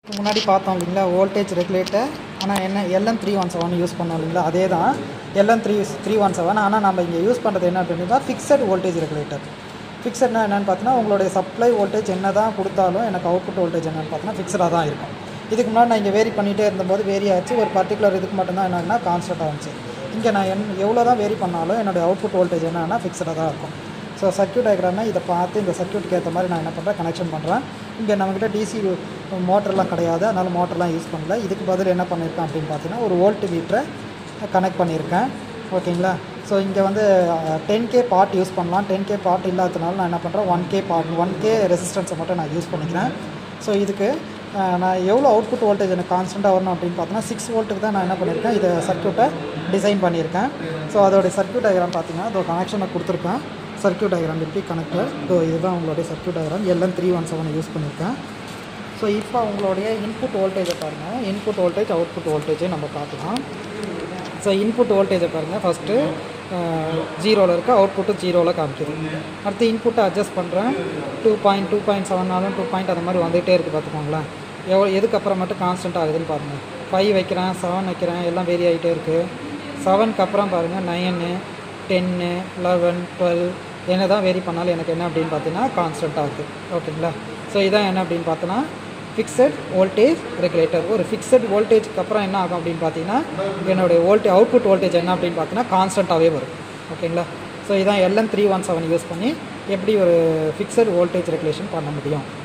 முன்னாடி பார்த்தோம் இல்லைங்களா வோல்டேஜ் ரெகுலேட்டர் ஆனால் என்ன LM three one seven use பண்ணோம் இல்லைங்களா அதே தான் LM three three one seven ஆனால் நம்ம இங்கே யூஸ் பண்ணுறது என்ன அப்படின்னா ஃபிக்ஸட் வோல்டேஜ் ரெகுலேட்டர் ஃபிக்ஸட்னா என்னென்னு பார்த்தீங்கன்னா உங்களுடைய சப்ளை வோல்டேஜ் என்ன தான் கொடுத்தாலும் எனக்கு அவுட்புட் வோல்டேஜ் என்னென்னு பார்த்தீங்கன்னா ஃபிக்ஸடாக தான் இருக்கும் இதுக்கு முன்னாடி நான் இங்கே வேரி பண்ணிகிட்டே இருந்தபோது வேரி ஆச்சு ஒரு பர்டிகுலர் இதுக்கு மட்டும்தான் என்னன்னா கான்ஸ்டண்ட்டாக இருந்துச்சு இங்கே நான் என் எவ்வளோ தான் வேரி பண்ணாலும் என்னுடைய அவுட்புட் வோல்டேஜ் என்னன்னா ஃபிக்ஸடாக தான் இருக்கும் ஸோ சர்க்யூட் டயக்ராமை இதை பார்த்து இந்த சர்க்யூட்டுக்கு ஏற்ற மாதிரி நான் என்ன பண்ணுறேன் கனெக்ஷன் பண்ணுறேன் இங்கே நம்மக்கிட்ட டிசி மோட்டர்லாம் கிடையாது அதனால் மோட்டர்லாம் யூஸ் பண்ணல இதுக்கு பதில் என்ன பண்ணியிருக்கேன் அப்படின்னு பார்த்தீங்கன்னா ஒரு வோல்ட் மீட்டரை கனெக்ட் பண்ணியிருக்கேன் ஓகேங்களா ஸோ இங்கே வந்து டென் கே பார்ட் யூஸ் பண்ணலாம் டென் கே பார்ட் இல்லாததுனால நான் என்ன பண்ணுறேன் one K pot one K ரெசிஸ்டன்ஸை மட்டும் நான் யூஸ் பண்ணிக்கிறேன் ஸோ இதுக்கு அஹ், நான் எவ்வளோ அவுட்புட் வோல்டேஜ் எனக்கு கான்ஸ்டண்ட்டாக வரணும் அப்படின்னு பார்த்தீங்கன்னா சிக்ஸ் வோல்ட்டுக்கு தான் நான் என்ன பண்ணியிருக்கேன் இதை சர்க்யூட்டை டிசைன் பண்ணியிருக்கேன் ஸோ அதோடைய சர்க்யூட் டயக்ராம் பார்த்தீங்கன்னா அதோட கனெக்ஷனை கொடுத்துருக்கேன் சர்க்யூட் டயக்ராம் எப்படி கனெக்டர் ஸோ இதுதான் உங்களுடைய circuit diagram LN three one seven use பண்ணியிருக்கேன் ஸோ இப்போ உங்களுடைய இன்புட் வோல்டேஜை பாருங்கள் இன்புட் வோல்டேஜ் அவுட்புட் வோல்டேஜை நம்ம பார்க்கலாம் ஸோ இன்புட் வோல்டேஜை பாருங்கள் ஃபஸ்ட்டு ஜீரோவில் இருக்குது அவுட்புட்டு ஜீரோவில் காமிக்குது அடுத்து இன்புட்டை அட்ஜஸ்ட் பண்ணுறேன் டூ பாயிண்ட் டூ பாயிண்ட் செவன்னாலும் டூ பாயிண்ட் அந்த மாதிரி வந்துகிட்டே இருக்குது பார்த்துக்கோங்களேன் எவ்வளோ எதுக்கப்புறம் மட்டும் கான்ஸ்டன்ட் ஆகுதுன்னு பாருங்கள் ஃபைவ் வைக்கிறேன் செவன் வைக்கிறேன் எல்லாம் வேரி ஆகிட்டே இருக்குது செவனுக்கு அப்புறம் பாருங்கள் நைனு டென்னு லெவன் டுவெல் என்ன தான் வேரி பண்ணாலும் எனக்கு என்ன அப்படின்னு பார்த்தீங்கன்னா கான்ஸ்டன்ட் ஆகுது ஓகேங்களா ஸோ இதான் என்ன அப்படின்னு பார்த்தோன்னா ஃபிக்ஸட் வோல்டேஜ் ரெகுலேட்டர் ஒரு ஃபிக்ஸட் வோல்டேஜ்க்கு அப்புறம் என்ன ஆகும் அப்படின்னு பார்த்தீங்கன்னா என்னுடைய வோல்டே அவுட்புட் வோல்டேஜ் என்ன அப்படின்னு பார்த்தீங்கன்னா கான்ஸ்டண்ட்டாகவே வரும் ஓகேங்களா ஸோ இதான் LM three one seven use பண்ணி எப்படி ஒரு ஃபிக்ஸட் வோல்டேஜ் ரெகுலேஷன் பண்ண முடியும்